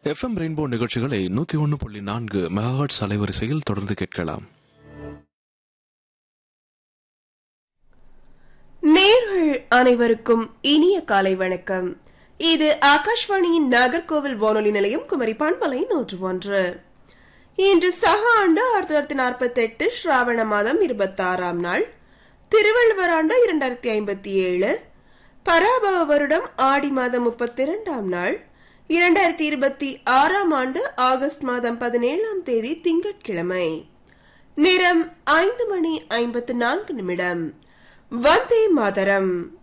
FM rainbow நிகழ்ச்சிகளை நூத்தி ஒன்னு புள்ளி நான்கு மெகாஹர்ட்ஸ் அலைவரிசையில் தொடர்ந்து கேட்கலாம் நேர்கள் அனைவருக்கும் இனிய காலை வணக்கம் இது ஆகாஷ்வாணியின் நாகர்கோவில் வானொலி நிலையம் குமரி பண்பலை நூற்று ஒன்று இன்று சக ஆண்டு ஆயிரத்தி தொள்ளாயிரத்தி நாற்பத்தி எட்டு ஸ்ராவண மாதம் இருபத்தி ஆறாம் நாள் திருவள்ளுவர் ஆண்டு இரண்டாயிரத்தி ஐம்பத்தி ஏழு பராபவ வருடம் ஆடி மாதம் முப்பத்தி இரண்டாம் நாள் இரண்டாயிரத்தி இருபத்தி ஆறாம் ஆண்டு ஆகஸ்ட் மாதம் பதினேழாம் தேதி திங்கட்கிழமை நிறம் ஐந்து மணி ஐம்பத்து நான்கு நிமிடம் வந்தே மாதரம்